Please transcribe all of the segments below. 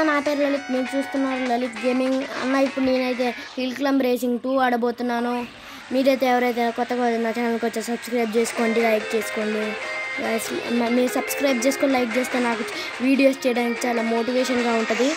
నా పేరు లలిత్ మీరు చూస్తున్నారు లలిత్ గేమింగ్ అన్న ఇప్పుడు నేనైతే హిల్ క్లమ్ రేసింగ్ టూ ఆడబోతున్నాను మీరైతే ఎవరైతే కొత్తగా నా ఛానల్కి వచ్చి సబ్స్క్రైబ్ చేసుకోండి లైక్ చేసుకోండి Guys, మ- మీరు సబ్స్క్రైబ్ చేసుకొని లైక్ చేస్తే నాకు వీడియోస్ చేయడానికి చాలా మోటివేషన్గా ఉంటుంది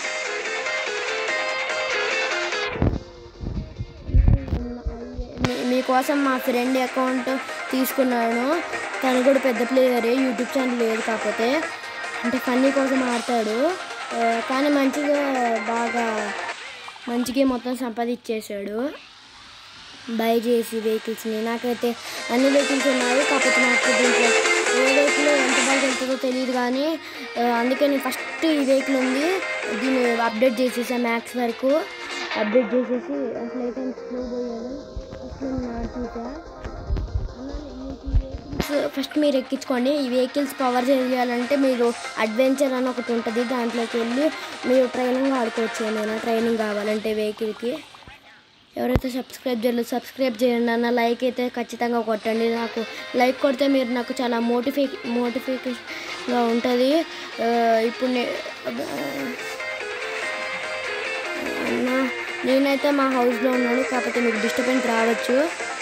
మీ- మీకోసం మా ఫ్రెండ్ అకౌంట్ తీసుకున్నాను తను కూడా పెద్ద ప్లేయరే యూట్యూబ్ ఛానల్ లేదు కాకపోతే అంటే ఫన్నీ కోసం ఆడతాడు ఆ, కానీ మంచిగా బాగా మంచిగా మొత్తం సంపాదించేశాడు బై చేసి వెహికల్స్ని నాకైతే అన్ని వెహికల్స్ ఉన్నాయి కాకపోతే నాకు దీంట్లో ఏ వెహికల్ ఎంత బాగా వెళ్తుందో తెలియదు కానీ ఆ, అందుకే నేను ఫస్ట్ ఈ వెహికల్ ఉంది దీన్ని అప్డేట్ చేసేసాను మ్యాక్స్ వరకు అప్డేట్ చేసేసి అసలు అయితే స్లో పోయాను అసలు నేను చూసా ఫస్ట్ మీరు ఎక్కించుకోండి ఈ వెహికల్స్ పవర్ చేయాలంటే మీరు అడ్వెంచర్ అని ఒకటి ఉంటుంది దాంట్లోకి వెళ్ళి మీరు ట్రైనింగ్ ఆడుకోవచ్చు ఏమైనా ట్రైనింగ్ కావాలంటే వెహికల్కి ఎవరైతే సబ్స్క్రైబ్ చేయలేదు సబ్స్క్రైబ్ చేయండి అన్న లైక్ అయితే ఖచ్చితంగా కొట్టండి నాకు లైక్ కొడితే మీరు నాకు చాలా మోటిఫై మోటిఫికేషన్గా ఉంటుంది ఆ, ఇప్పుడు నే- అన్న నేనైతే మా హౌస్లో ఉన్నాను కాకపోతే మీకు డిస్టర్బెన్స్ రావచ్చు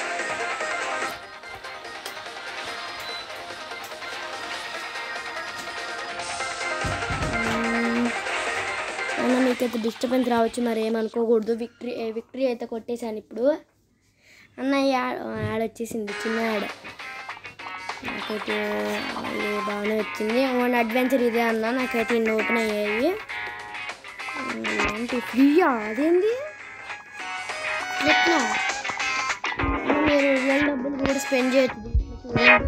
అన్న మీకైతే డిస్టర్బెన్స్ రావచ్చు మరి ఏమనుకోకూడదు విక్టరీ విక్టరీ అయితే కొట్టేశాను ఇప్పుడు అన్న ఈ యాడ్ యాడ్ వచ్చేసింది చిన్న యాడ్ నాకైతే అది బాగానే వచ్చింది వన్ అడ్వెంచర్ ఇదే అన్న నాకైతే ఇన్ని ఓపెన్ అయ్యాయి ఉమ్, ఏంటి ఫ్రీయా అదేంది ఎట్లా అన్న, మీరు రియల్ డబ్బులు కూడా స్పెండ్ చేయొచ్చు దీంట్లో చూడండి.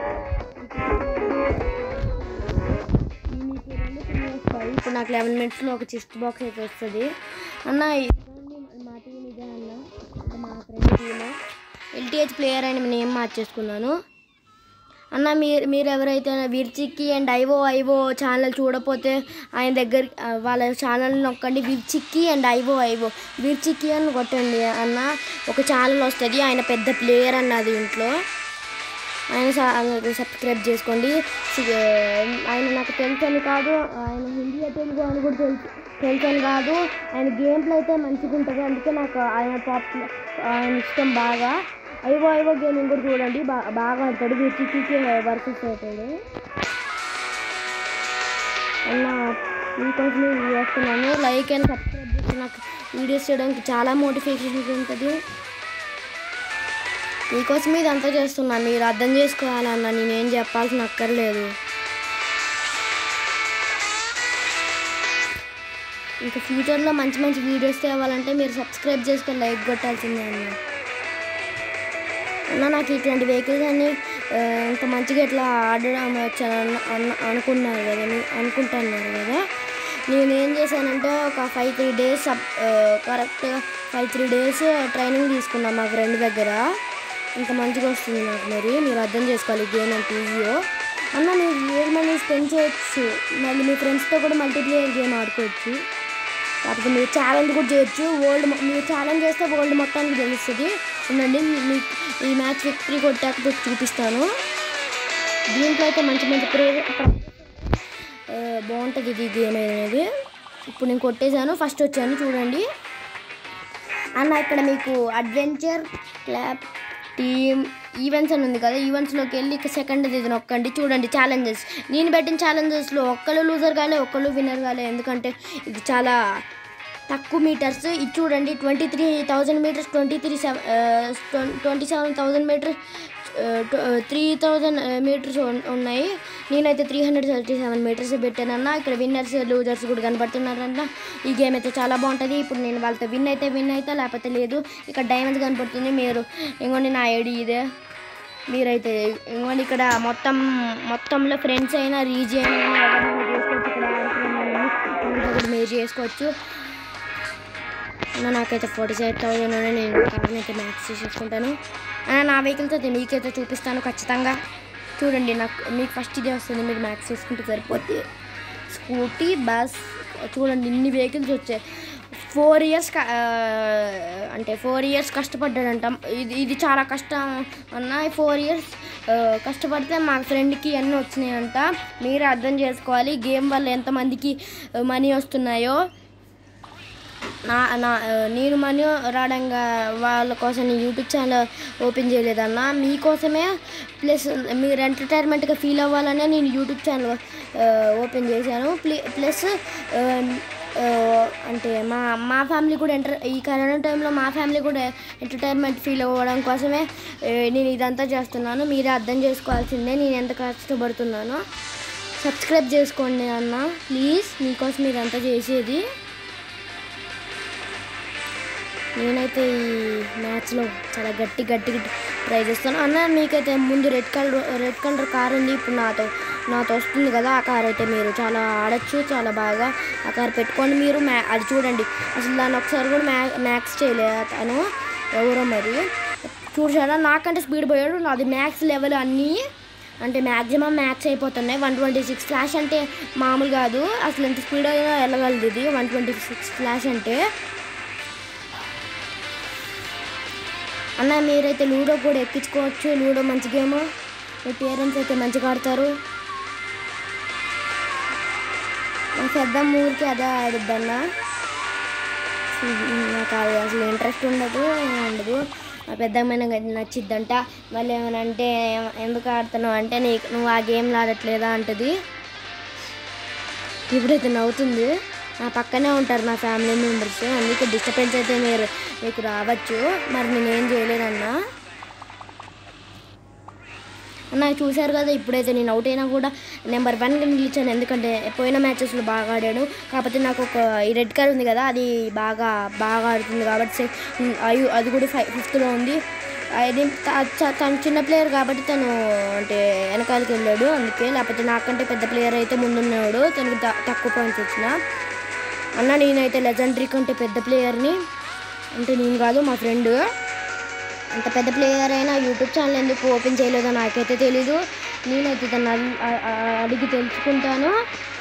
మీకు రెండు ఫ్రీ వస్తాయి ఇప్పుడు నాకు లెవెన్ మినిట్స్లో ఒక చిస్ట్ బాక్స్ అయితే వస్తుంది అన్న ఇదిగోండి మా టీం ఇదే అన్న అంటే మా ఫ్రెండ్ టీమ్ ఎల్టీహెచ్ ప్లేయర్ అని నేమ్ మార్చేసుకున్నాను అన్న మీరు మీరు ఎవరైతే విర్చిక్కి అండ్ ఐవో ఐవో ఛానల్ చూడపోతే ఆయన దగ్గర ఆ, వాళ్ళ ఛానల్ నొక్కండి విర్చిక్కి అండ్ ఐవో ఐవో విర్చిక్కి అని కొట్టండి అన్న ఒక ఛానల్ వస్తుంది ఆయన పెద్ద ప్లేయర్ అన్నది ఇంట్లో ఆయన స- సబ్స్క్రైబ్ చేసుకోండి సి- ఆయన నాకు తెలుసు అని కాదు ఆయన హిందీ తెలుగు అని కూడా తెలుసు తెలుసు అని కాదు ఆయన గేమ్ ప్లే అయితే మంచిగా ఉంటుంది అందుకే నాకు ఆయన టాప్ ఆయన ఇష్టం బాగా ఐవో ఐవో గేమింగ్ కూడా చూడండి బా బాగా ఆడతాడు వీటికి వర్సెస్ అవుతాడు అన్న మీకోసం నేను చేస్తున్నాను లైక్ అండ్ సబ్స్క్రైబ్ చేసి నాకు వీడియోస్ చేయడానికి చాలా మోటివేషన్ ఉంటుంది మీకోసం ఇదంతా చేస్తున్నా మీరు అర్థం చేసుకోవాలన్న నేనేం చెప్పాల్సిన అక్కర్లేదు ఇంకా ఫ్యూచర్లో మంచి మంచి వీడియోస్ తేవాలంటే మీరు సబ్స్క్రైబ్ చేసుకొని లైక్ కొట్టాల్సిందే అన్న అన్న నాకు ఇట్లాంటి వెహికల్స్ అన్ని ఆ, ఇంకా మంచిగా ఇట్లా ఆడడం వచ్చాను అన్న అన్న అనుకున్నారు కదా మీ- అనుకుంటున్నారు కదా నేను ఏం చేశానంటే ఒక ఫైవ్ త్రీ డేస్ కరెక్ట్గా ఫైవ్ త్రీ డేస్ ట్రైనింగ్ తీసుకున్నాను మా ఫ్రెండ్ దగ్గర ఇంకా మంచిగా వస్తుంది నాకు మరి మీరు అర్థం చేసుకోవాలి గేమ్ అంటే ఈజీయో అన్న మీరు రియల్ మనీ స్పెండ్ చేయొచ్చు మళ్ళీ మీ ఫ్రెండ్స్తో కూడా మల్టీప్లేయర్ గేమ్ ఆడుకోవచ్చు కాకపోతే మీరు ఛాలెంజ్ కూడా చేయొచ్చు వరల్డ్ మొ- మీరు ఛాలెంజ్ చేస్తే వరల్డ్ మొత్తానికి తెలుస్తుంది ఉండండి మీ- మీ ఈ మ్యాచ్ విక్టరీ కొట్టాక మీకు చూపిస్తాను దీంట్లో అయితే మంచి మంచి ప్రే ఆ, బాగుంటుంది ఇది గేమ్ అనేది ఇప్పుడు నేను కొట్టేశాను ఫస్ట్ వచ్చాను చూడండి అన్న ఇక్కడ మీకు అడ్వెంచర్ క్లాప్ టీమ్ ఈవెంట్స్ అని ఉంది కదా ఈవెంట్స్లోకి వెళ్ళి ఇక సెకండ్ ఇది నొక్కండి చూడండి ఛాలెంజెస్ నేను పెట్టిన ఛాలెంజెస్లో ఒక్కళ్ళు లూజర్ కాలే ఒక్కళ్ళు విన్నర్ కాలే ఎందుకంటే ఇది చాలా తక్కువ మీటర్స్ ఇది చూడండి twenty three thousand meters twenty three seven twenty seven thousand meters three thousand meters ఉన్నాయి నేనైతే three hundred thirty seven meters పెట్టానన్న ఇక్కడ విన్నర్స్ లూజర్స్ కూడా కనపడుతున్నారన్న ఈ గేమ్ అయితే చాలా బాగుంటుంది ఇప్పుడు నేను వాళ్ళతో విన్ అయితే విన్ అయితే లేకపోతే లేదు ఇక్కడ డైమండ్స్ కనపడుతుంది మీరు ఇంకోండి నా ఐడి ఇదే మీరైతే ఇంకోండి ఇక్కడ మొత్తం మొత్తంలో ఫ్రెండ్స్ అయినా రీజియన్ అయినా ఎవరైనా చేసుకోవచ్చు ఇక్కడ ఆడుకునే కూడా మీరు చేసుకోవచ్చు అన్న నాకైతే ఫార్టీ సెవెన్ థౌసండ్ నేను కార్ని అయితే మ్యాక్స్ చేసుకుంటాను అన్న నా వెహికల్తో అయితే మీకైతే చూపిస్తాను ఖచ్చితంగా చూడండి నాకు మీకు ఫస్ట్ ఇదే వస్తుంది మీరు మ్యాక్స్ చేసుకుంటే సరిపోతే స్కూటీ బస్ చూడండి ఇన్ని వెహికల్స్ వచ్చాయి ఫోర్ ఇయర్స్ అంటే ఫోర్ ఇయర్స్ కష్టపడ్డాడంట ఇది ఇది చాలా కష్టం అన్న ఫోర్ ఇయర్స్ ఆ, కష్టపడితే మా ఫ్రెండ్కి అన్నీ వచ్చినాయంట మీరే అర్థం చేసుకోవాలి గేమ్ వల్ల ఎంతమందికి మనీ వస్తున్నాయో నా నా ఆ, నేను మనీ రావడంగా వాళ్ళ కోసం నేను యూట్యూబ్ ఛానల్ ఓపెన్ చేయలేదన్న మీకోసమే ప్లస్ మీరు ఎంటర్టైన్మెంట్గా ఫీల్ అవ్వాలనే నేను యూట్యూబ్ ఛానల్ ఆ, ఓపెన్ చేశాను ప్లే ప్లస్ ఆ, ఆ, అంటే మా మా ఫ్యామిలీ కూడా ఎంటర్ ఈ కరోనా టైంలో మా ఫ్యామిలీ కూడా ఎంటర్టైన్మెంట్ ఫీల్ అవ్వడం కోసమే ఆ, నేను ఇదంతా చేస్తున్నాను మీరే అర్థం చేసుకోవాల్సిందే నేను ఎంత కష్టపడుతున్నానో సబ్స్క్రైబ్ చేసుకోండి అన్న ప్లీజ్ మీకోసం ఇదంతా చేసేది నేనైతే ఈ మ్యాచ్లో చాలా గట్టి గట్టి ట్రై చేస్తాను అన్న మీకైతే ముందు red colour red colour car ఉంది ఇప్పుడు నాతో నాతో వస్తుంది కదా ఆ కార్ అయితే మీరు చాలా ఆడచ్చు చాలా బాగా ఆ కార్ పెట్టుకొని మీరు మ్యా అది చూడండి అసలు దాన్ని ఒకసారి కూడా మ్యా మ్యాక్స్ చేయలేదు తను ఎవరో మరి చూసాడా నాకంటే స్పీడ్ పోయాడు నాది మ్యాక్స్ లెవెల్ అన్నీ అంటే మ్యాక్సిమం మ్యాక్స్ అయిపోతున్నాయి వన్ ట్వంటీ సిక్స్ ఫ్లాష్ అంటే మామూలు కాదు అసలు ఎంత స్పీడ్ అయినా వెళ్ళగలదు ఇది వన్ ట్వంటీ సిక్స్ ఫ్లాష్ అంటే అన్న మీరైతే లూడో కూడా ఎక్కించుకోవచ్చు లూడో మంచి గేమ్ మీ పేరెంట్స్ అయితే మంచిగా ఆడతారు మా పెద్ద ఊరికి అదే ఆడుద్దన్న నాకు అది అసలు ఇంట్రెస్ట్ ఉండదు ఏం ఉండదు మా పెద్దమ్మ నచ్చిద్దంట మళ్ళీ ఏమైనా అంటే "ఏం- ఎందుకు ఆడుతున్నావు అంటే నీకు నువ్వు ఆ గేమ్లు ఆడట్లేదా అంటది ఇప్పుడైతే నవ్వుతుంది నా పక్కనే ఉంటారు నా ఫ్యామిలీ మెంబర్స్ అందుకే డిస్టర్బెన్స్ అయితే మీరు మీకు రావచ్చు మరి నేనేం చేయలేదన్నా అన్న చూశారు కదా ఇప్పుడైతే నేను అవుట్ అయినా కూడా నెంబర్ వన్గా నిలిచాను ఎందుకంటే పోయిన మ్యాచెస్లో బాగా ఆడాను కాకపోతే నాకు ఒక ఈ రెడ్ కార్ ఉంది కదా అది బాగా బాగా ఆడుతుంది కాబట్టి సె- అయ్యో అది కూడా ఫైవ్ ఫిఫ్త్లో ఉంది అది త- త- తను చిన్న ప్లేయర్ కాబట్టి తను అంటే వెనకాలకి వెళ్ళాడు అందుకే లేకపోతే నాకంటే పెద్ద ప్లేయర్ అయితే ముందున్నాడు తనకి త- తక్కువ పాయింట్స్ వచ్చిన అన్న నేనైతే లెజెండరీ కంటే పెద్ద ప్లేయర్ని అంటే నేను కాదు మా ఫ్రెండ్ అంత పెద్ద ప్లేయర్ అయినా యూట్యూబ్ ఛానల్ ఎందుకు ఓపెన్ చేయలేదో నాకైతే తెలీదు నేనైతే తను అడి- అ- అ- అడిగి తెలుసుకుంటాను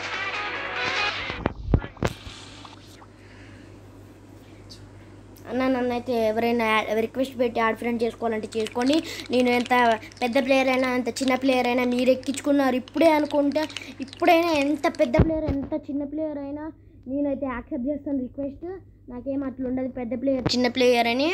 అన్న నన్ను అయితే ఎవరైనా రిక్వెస్ట్ పెట్టి యాడ్ ఫ్రెండ్ చేసుకోవాలంటే చేసుకోండి నేను ఎంత పెద్ద ప్లేయర్ అయినా ఎంత చిన్న ప్లేయర్ అయినా మీరు ఎక్కించుకున్నారు ఇప్పుడే అనుకుంటే ఇప్పుడైనా ఎంత పెద్ద ప్లేయర్ ఎంత చిన్న ప్లేయర్ అయినా నేనైతే యాక్సెప్ట్ చేస్తాను రిక్వెస్ట్ నాకేం అట్లా ఉండదు పెద్ద ప్లేయర్ చిన్న ప్లేయర్ అని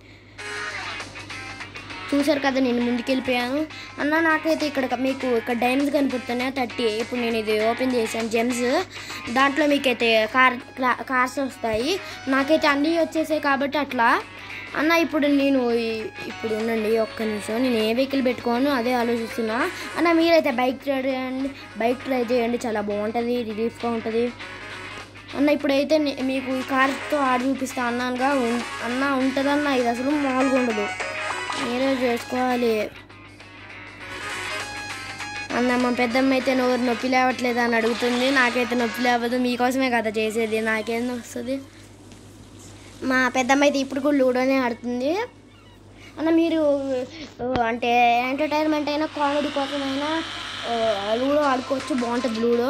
చూసారు కదా నేను ముందుకెళ్ళిపోయాను అన్న నాకైతే ఇక్కడ మీకు ఇక్కడ డైమండ్స్ కనిపిస్తున్నాయి థర్టీ ఇప్పుడు నేను ఇది ఓపెన్ చేశాను జెమ్స్ దాంట్లో మీకైతే కార్ క్లా- కార్స్ వస్తాయి నాకైతే అన్నీ వచ్చేసాయి కాబట్టి అట్లా అన్న ఇప్పుడు నేను ఈ- ఇప్పుడు ఉండండి ఒక్క నిమిషం నేను ఏ వెహికల్ పెట్టుకోను అదే ఆలోచిస్తున్నా అన్న మీరైతే బైక్ ట్రై చేయండి బైక్ ట్రై చేయండి చాలా బాగుంటుంది రిలీఫ్గా ఉంటుంది అన్న ఇప్పుడైతే నే- మీకు ఈ కార్తో ఆడి చూపిస్తా అన్నానుగా ఉం- అన్న ఉంటుందన్న ఇది అసలు మామూలుగా ఉండదు మీరే చేసుకోవాలి అన్న మా పెద్దమ్మ అయితే నోరు నొప్పి లేవట్లేదు అని అడుగుతుంది నాకైతే నొప్పి లేవదు మీకోసమే కదా చేసేది నాకేం వస్తుంది మా పెద్దమ్మ అయితే ఇప్పుడు కూడా లూడోనే ఆడుతుంది అన్న మీరు ఆ, అంటే ఎంటర్టైన్మెంట్ అయినా కామెడీ కోసమైనా ఆ, లూడో ఆడుకోవచ్చు బాగుంటుంది లూడో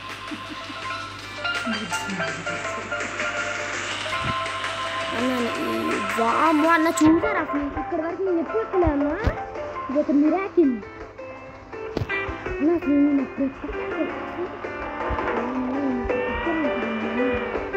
అన్న ఈ వాము అన్న చూసారు అసలు ఇక్కడ వరకు నేను ఎప్పుడు ఎక్కలే అన్న ఇది ఒక మిరాకిల్ అన్న అసలు నేను ఎప్పుడు ఎక్కలేదు. వామ్మో, ఇంత ఎక్కలేదు నేను.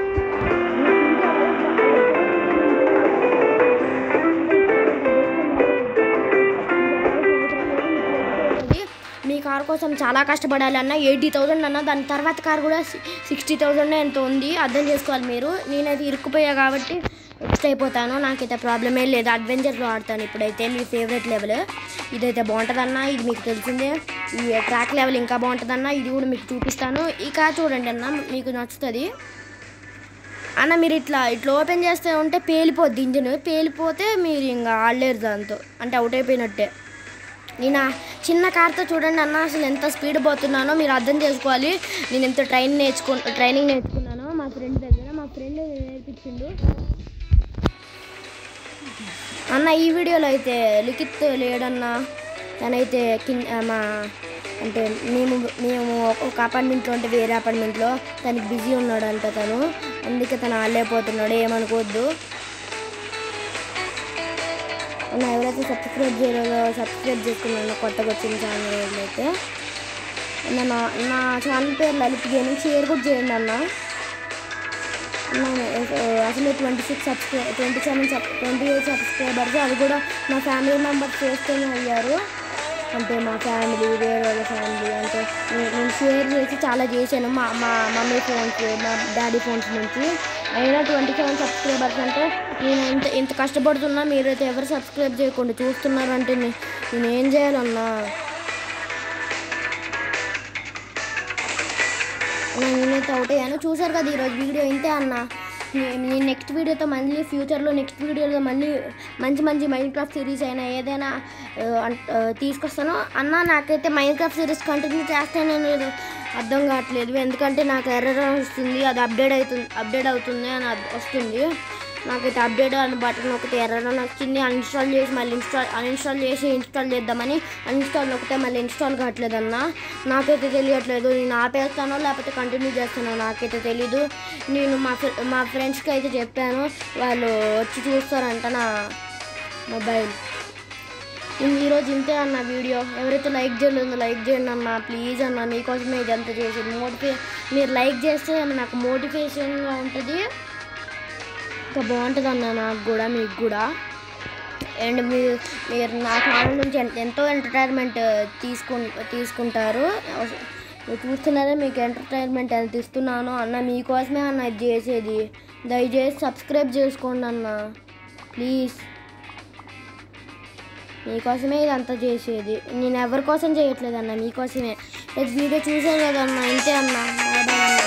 మీ కార్ కోసం చాలా కష్టపడాలి అన్న ఎయిటీ థౌజండ్ అన్న దాని తర్వాత కార్ కూడా సిక్స్టీ థౌజండ్ ఎంత ఉంది అర్థం చేసుకోవాలి మీరు నేనైతే ఇరుక్కుపోయా కాబట్టి ఎక్స్ట్ అయిపోతాను నాకైతే ప్రాబ్లమే లేదు అడ్వెంచర్లో ఆడతాను ఇప్పుడైతే మీ ఫేవరెట్ లెవెల్ ఇదైతే బాగుంటుందన్న ఇది మీకు తెలిసిందే ఈ ట్రాక్ లెవెల్ ఇంకా బాగుంటుందన్న ఇది కూడా మీకు చూపిస్తాను ఈ కార్ చూడండి అన్న మీకు నచ్చుతుంది అన్న మీరు ఇట్లా ఇట్లా ఓపెన్ చేస్తే ఉంటే పేలిపోద్ది ఇంజిన్ పేలిపోతే మీరు ఇంకా ఆడలేరు దాంతో అంటే అవుట్ అయిపోయినట్టే నేను ఆ చిన్న కార్తో చూడండి అన్న అసలు ఎంత స్పీడ్ పోతున్నానో మీరు అర్థం చేసుకోవాలి నేను ఎంత ట్రైన్ నేర్చుకు ట్రైనింగ్ నేర్చుకున్నానో మా ఫ్రెండ్ దగ్గర మా ఫ్రెండ్ నేర్పించిండు అన్న ఈ వీడియోలో అయితే లిఖిత్ లేడన్న తనైతే కింద మా అంటే మేము మేము ఒక అపార్ట్మెంట్లో ఉంటే వేరే అపార్ట్మెంట్లో తనకి బిజీ ఉన్నాడంట తను అందుకే తను ఆడలేకపోతున్నాడు ఏమనుకోవద్దు అన్న ఎవరైతే సబ్స్క్రైబ్ చేయలేదో సబ్స్క్రైబ్ చేసుకున్నాను కొత్తగా వచ్చిన ఛానల్ అయితే అన్న నా నా ఛానల్ పేరు లలిత్ గేమింగ్ షేర్ కూడా చేయండి అన్న అన్న, అసలు twenty six subscribe twenty seven sub twenty eight subscribers అది కూడా మా ఫ్యామిలీ మెంబర్స్ చేస్తూనే అయ్యారు అంటే మా ఫ్యామిలీ వేరే వాళ్ళ ఫ్యామిలీ అంటే నే- నేను షేర్ చేసి చాలా చేశాను మా మా మమ్మీ ఫోన్స్ మా డాడీ ఫోన్స్ నుంచి అయినా ట్వంటీ సెవెన్ సబ్స్క్రైబర్స్ అంటే నేను ఇంత ఇంత కష్టపడుతున్నా మీరైతే ఎవరు సబ్స్క్రైబ్ చేయకుండా చూస్తున్నారంటే నే- నేను ఏం చేయాలన్నా అన్న, నేనైతే అవుట్ అయ్యాను చూసారు కదా ఈరోజు వీడియో ఇంతే అన్న నే- నేను నెక్స్ట్ వీడియోతో మళ్ళీ ఫ్యూచర్లో నెక్స్ట్ వీడియోలో మళ్ళీ మంచి మంచి మైండ్ క్రాఫ్ట్ సిరీస్ అయినా ఏదైనా ఆ, అన్- ఆ, తీసుకొస్తాను అన్న నాకైతే మైండ్ క్రాఫ్ట్ సిరీస్ కంటిన్యూ చేస్తాను అనేది అర్థం కావట్లేదు ఎందుకంటే నాకు ఎర్రర్ వస్తుంది అది అప్డేట్ అవుతుంది అప్డేట్ అవుతుంది అని అద్- వస్తుంది నాకైతే అప్డేట్ అని బటన్ ఒకటి ఎర్రర్ అని వచ్చింది అన్ఇన్స్టాల్ చేసి మళ్ళీ ఇన్స్టాల్ అన్ఇన్స్టాల్ చేసి ఇన్స్టాల్ చేద్దామని అన్ఇన్స్టాల్ ఒకటే మళ్ళీ ఇన్స్టాల్ కావట్లేదన్న నాకైతే తెలియట్లేదు నేను ఆపేస్తానో లేకపోతే కంటిన్యూ చేస్తానో నాకైతే తెలీదు నేను మా ఫ్రె మా ఫ్రెండ్స్కి అయితే చెప్పాను వాళ్ళు వచ్చి చూస్తారంట నా మొబైల్ నేను ఈరోజు ఇంతే అన్న వీడియో ఎవరైతే లైక్ చేయలేదో లైక్ చేయండి అన్న ప్లీజ్ అన్న మీకోసమే ఇదంతా చేసేది మోటివే మీరు లైక్ చేస్తే నాకు మోటివేషన్గా ఉంటుంది ఇంకా బాగుంటుంది అన్న నాకు కూడా మీకు కూడా అండ్ మీరు మీరు నా ఛానల్ నుంచి ఎన్- ఎంతో ఎంటర్టైన్మెంట్ తీసుకు తీసుకుంటారు మీరు చూస్తున్నారే మీకు ఎంటర్టైన్మెంట్ ఎంత ఇస్తున్నానో అన్న మీకోసమే అన్న ఇది చేసేది దయచేసి సబ్స్క్రైబ్ చేసుకోండి అన్న ప్లీజ్ మీకోసమే ఇదంతా చేసేది నేను ఎవరి కోసం చేయట్లేదు అన్న మీకోసమే రేపు వీడియో చూసాను కదన్న ఇంతే అన్న బాయ్ బాయ్ అన్న